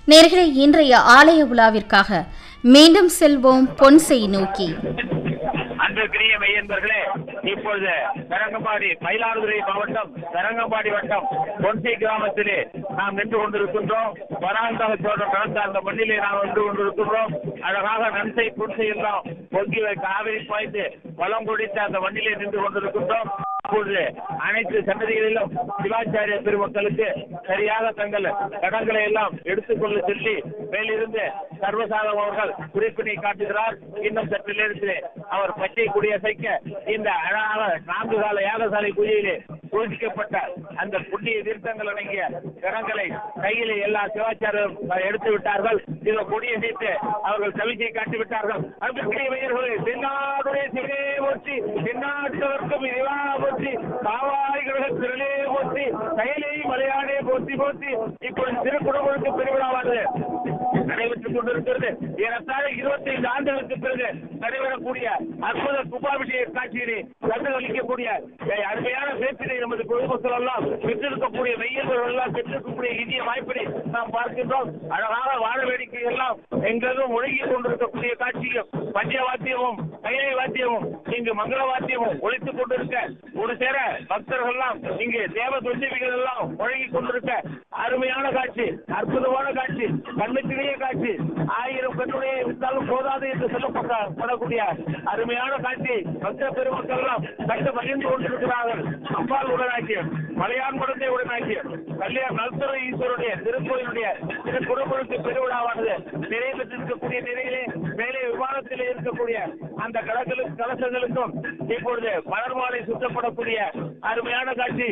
நேர்களே இன்றைய ஆலய விழாவிற்காக மீண்டும் செல்வோம் பொன்சை நோக்கி அன்பிற்குரிய மெய்யன்பர்களே இப்பொழுது தரங்கம்பாடி மயிலாடுதுறை மாவட்டம் தரங்கம்பாடி வட்டம் பொன்சை கிராமத்திலே நாம் நின்று கொண்டிருக்கின்றோம் வராந்தக சோழர் நடந்த அந்த மண்ணிலே நாம் நின்று கொண்டிருக்கின்றோம் அழகாக நன்சை புன்சை எல்லாம் பொங்கி வை- காவிரி பாய்ந்து வளம் குடித்த அந்த மண்ணிலே நின்று கொண்டிருக்கின்றோம் இப்பொழுது அனைத்து சன்னதிகளிலும் சிவாச்சாரிய பெருமக்களுக்கு சரியாக தங்கள் கடன்களை எல்லாம் எடுத்துக்கொள்ள சொல்லி மேலிருந்து சர்வசாதம் அவர்கள் குறிப்பினை காட்டுகிறார் இன்னும் சற்று நேரத்திலே அவர் பச்சை குடியசைக்க இந்த அழகாக நான்கு கால யாகசாலை பூஜையிலே பூஜிக்கப்பட்ட அந்த புண்ணிய தீர்த்தங்கள் அடங்கிய கரங்களை கையிலே எல்லா சிவாச்சாரியும் எடுத்து விட்டார்கள் இதை கொடியசைத்து அவர்கள் சவிச்சை காட்டி விட்டார்கள் அன்புக்குரிய வீரர்களே தென்னாடுடைய சிவனே போற்றி தென்னாட்டவர்க்கும் இறைவா போற்றி காவாய் கிரக திரளே போற்றி கையிலே மலையானே போற்றி போற்றி இப்பொழுது திருக்குறளுக்கு பெருவிழாவானது நடைபெற்றுக் கொண்டிருக்கிறது ஏறத்தாழ இருபத்தி ஐந்து ஆண்டுகளுக்கு பிறகு நடைபெறக்கூடிய அற்புத கும்பாபிஷேக காட்சியினை கண்டுகளிக்கக்கூடிய அஹ், அருமையான பேச்சினை நமது பொதுமக்கள் எல்லாம் பெற்றிருக்கக்கூடிய மெய்யர்கள் எல்லாம் பெற்றிருக்கக்கூடிய இனிய வாய்ப்பினை நாம் பார்க்கின்றோம் அழகாக வாழ வேடிக்கை எல்லாம் எங்கெங்கும் ஒழுகி கொண்டிருக்கக்கூடிய காட்சியும் பஞ்ச வாத்தியமும் கைலை வாத்தியமும் இங்கு மங்கள வாத்தியமும் ஒழித்துக் கொண்டிருக்க ஒரு சேர பக்தர்கள் எல்லாம் இங்கு தேவ துஞ்சவிகள் எல்லாம் ஒழுகி கொண்டிருக்க அருமையான காட்சி அற்புதமான காட்சி கண்ணுக்கிடையே காட்சி ஆயிரம் கண்ணுடைய விட்டாலும் போதாது என்று சொல்லப்பட்ட படக்கூடிய அருமையான காட்சி பக்த பெருமக்கள் எல்லாம் கண்டு மகிழ்ந்து கொண்டிருக்கிறார்கள் அம்பாள் உடனாக்கியம் மலையான் குழந்தை உடனாக்கியம் கல்யாண் நல்துறை ஈஸ்வருடைய திருக்கோயிலுடைய திரு குடும்பத்து பெருவிழாவானது நிறைவேற்றிருக்கக்கூடிய நிலையிலே மேலே விமானத்திலே இருக்கக்கூடிய அந்த கலங்களுக்கு கலசங்களுக்கும் இப்பொழுது மலர் மாலை சுற்றப்படக்கூடிய அருமையான காட்சி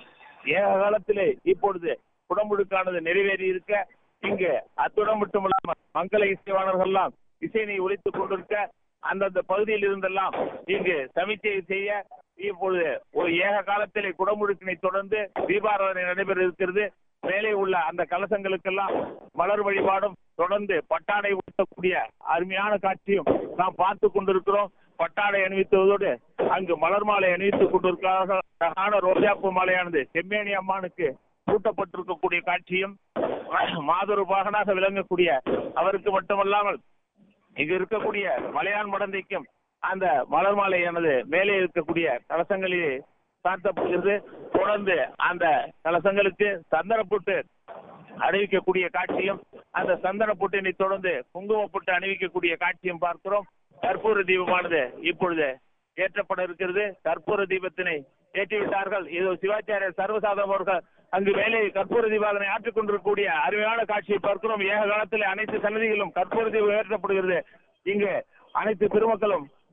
ஏக காலத்திலே இப்பொழுது குடமுழுக்கானது நிறைவேறி இருக்க இங்கு அத்துடன் மட்டுமல்லாமல் மங்கள இசைவாளர்கள் எல்லாம் இசையினை ஒழித்துக் கொண்டிருக்க அந்தந்த பகுதியில் இருந்தெல்லாம் இங்கு சமிச்சை செய்ய இப்பொழுது ஒரு ஏக காலத்திலே குடமுழுக்கினை தொடர்ந்து தீபாராதனை நடைபெற இருக்கிறது மேலே உள்ள அந்த கலசங்களுக்கெல்லாம் மலர் வழிபாடும் தொடர்ந்து பட்டாடை ஊட்டக்கூடிய அருமையான காட்சியும் நாம் பார்த்து கொண்டிருக்கிறோம் பட்டாடை அணிவித்துவதோடு அங்கு மலர் மாலை அணிவித்துக் கொண்டிருக்கிறார்கள் அழகான ரோஜாப்பூ மாலையானது செம்மேனி அம்மானுக்கு கூட்டப்பட்டிருக்கக்கூடிய காட்சியும் மாதொரு பாகனாக விளங்கக்கூடிய அவருக்கு மட்டுமல்லாமல் இங்கு இருக்கக்கூடிய மலையான் மடந்தைக்கும் அந்த மலர் மாலையானது மேலே இருக்கக்கூடிய கலசங்களிலே சாத்தப்படுகிறது தொடர்ந்து அந்த கலசங்களுக்கு சந்தனப்பொட்டு அணிவிக்கக்கூடிய காட்சியும் அந்த சந்தன பொட்டினை தொடர்ந்து குங்கும பொட்டு அணிவிக்கக்கூடிய காட்சியும் பார்க்கிறோம் கற்பூர தீபமானது இப்பொழுது ஏற்றப்பட இருக்கிறது கற்பூர தீபத்தினை ஏற்றிவிட்டார்கள் இது சிவாச்சாரியர் சர்வசாதம் அவர்கள் அங்கு மேலே கற்பூர தீபாதனை ஆற்றிக் கொண்டிருக்கக்கூடிய அருமையான காட்சியை பார்க்கிறோம் ஏக காலத்தில் அனைத்து சன்னதிகளும் கற்பூர தீபம் ஏற்றப்படுகிறது இங்கு அனைத்து பெருமக்களும்